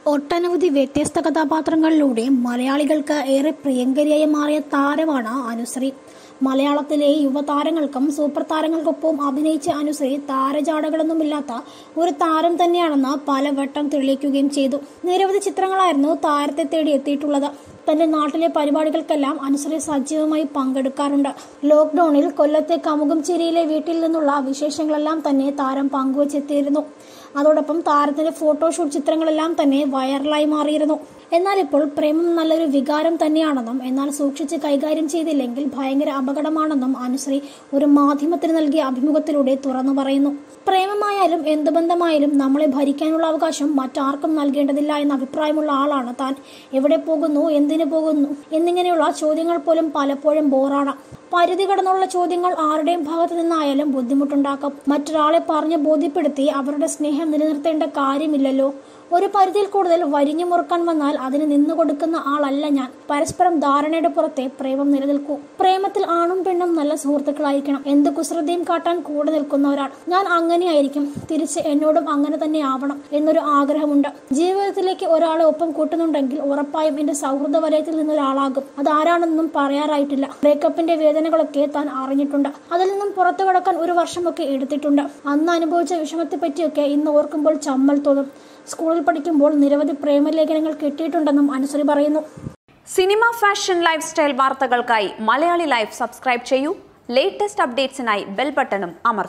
ഒട്ടനവധി വ്യത്യസ്ത കഥാപാത്രങ്ങളിലൂടെ മലയാളികൾക്ക് ഏറെ പ്രിയങ്കരിയായി മാറിയ താരമാണ് അനുശ്രീ മലയാളത്തിലെ യുവതാരങ്ങൾക്കും സൂപ്പർ താരങ്ങൾക്കൊപ്പം അഭിനയിച്ച അനുശ്രീ താരജാടകളൊന്നുമില്ലാത്ത ഒരു താരം തന്നെയാണെന്ന് പലവട്ടം തെളിയിക്കുകയും ചെയ്തു നിരവധി ചിത്രങ്ങളായിരുന്നു താരത്തെ തേടി എത്തിയിട്ടുള്ളത് തന്റെ നാട്ടിലെ പരിപാടികൾക്കെല്ലാം അനുശ്രീ സജീവമായി പങ്കെടുക്കാറുണ്ട് ലോക്ക്ഡൌണിൽ കൊല്ലത്തെ കമുകംചേരിയിലെ വീട്ടിൽ നിന്നുള്ള വിശേഷങ്ങളെല്ലാം തന്നെ താരം പങ്കുവച്ചെത്തിയിരുന്നു അതോടൊപ്പം താരത്തിന്റെ ഫോട്ടോഷൂട്ട് ചിത്രങ്ങളെല്ലാം തന്നെ വൈറലായി മാറിയിരുന്നു എന്നാൽ ഇപ്പോൾ പ്രേമം നല്ലൊരു വികാരം തന്നെയാണെന്നും എന്നാൽ സൂക്ഷിച്ച് കൈകാര്യം ചെയ്തില്ലെങ്കിൽ ഭയങ്കര അപകടമാണെന്നും അനുശ്രീ ഒരു മാധ്യമത്തിന് നൽകിയ അഭിമുഖത്തിലൂടെ തുറന്നു പറയുന്നു പ്രേമമായാലും എന്ത് ബന്ധമായാലും നമ്മളെ ഭരിക്കാനുള്ള അവകാശം മറ്റാർക്കും നൽകേണ്ടതില്ല എന്ന അഭിപ്രായമുള്ള ആളാണ് താൻ എവിടെ പോകുന്നു എന്തിനു പോകുന്നു എന്നിങ്ങനെയുള്ള ചോദ്യങ്ങൾ പോലും പലപ്പോഴും ബോറാണ് പരിധി കടന്നുള്ള ചോദ്യങ്ങൾ ആരുടെയും ഭാഗത്തു നിന്നായാലും ബുദ്ധിമുട്ടുണ്ടാക്കും മറ്റൊരാളെ പറഞ്ഞ് ബോധ്യപ്പെടുത്തി അവരുടെ സ്നേഹം നിലനിർത്തേണ്ട കാര്യമില്ലല്ലോ ഒരു പരിധിയിൽ കൂടുതൽ വരിഞ്ഞു മുറുക്കാൻ വന്നാൽ അതിന് നിന്നു കൊടുക്കുന്ന ആളല്ല ഞാൻ പരസ്പരം ധാരണയുടെ പുറത്തെ പ്രേമം നിലനിൽക്കൂ പ്രേമത്തിൽ ആണും പെണ്ണും നല്ല സുഹൃത്തുക്കളായിരിക്കണം എന്ത് കുസൃതിയും കാട്ടാൻ കൂടെ നിൽക്കുന്ന ഒരാൾ ഞാൻ അങ്ങനെയായിരിക്കും തിരിച്ച് എന്നോടും അങ്ങനെ തന്നെ ആവണം എന്നൊരു ആഗ്രഹമുണ്ട് ജീവിതത്തിലേക്ക് ഒരാളെ ഒപ്പം കൂട്ടുന്നുണ്ടെങ്കിൽ ഉറപ്പായും എന്റെ സൗഹൃദ വലയത്തിൽ നിന്നൊരാളാകും അതാരാണെന്നും പറയാറായിട്ടില്ല ബ്രേക്കപ്പിന്റെ വേദനകളൊക്കെ താൻ അറിഞ്ഞിട്ടുണ്ട് അതിൽ നിന്നും പുറത്തു കടക്കാൻ ഒരു വർഷമൊക്കെ എടുത്തിട്ടുണ്ട് അന്ന് അനുഭവിച്ച വിഷമത്തെ പറ്റിയൊക്കെ ഇന്ന് ഓർക്കുമ്പോൾ ചമ്മൽ തോന്നും സ്കൂളിൽ പഠിക്കുമ്പോൾ നിരവധി പ്രേമലേഖനങ്ങൾ കിട്ടിയിട്ടുണ്ടെന്നും അനുശ്രീ പറയുന്നു സിനിമ ഫാഷൻ ലൈഫ് സ്റ്റൈൽ വാർത്തകൾക്കായി മലയാളി ലൈഫ് സബ്സ്ക്രൈബ് ചെയ്യൂ ലേറ്റസ്റ്റ് അപ്ഡേറ്റ്സിനായി ബെൽ ബട്ടണും അമർത്തുക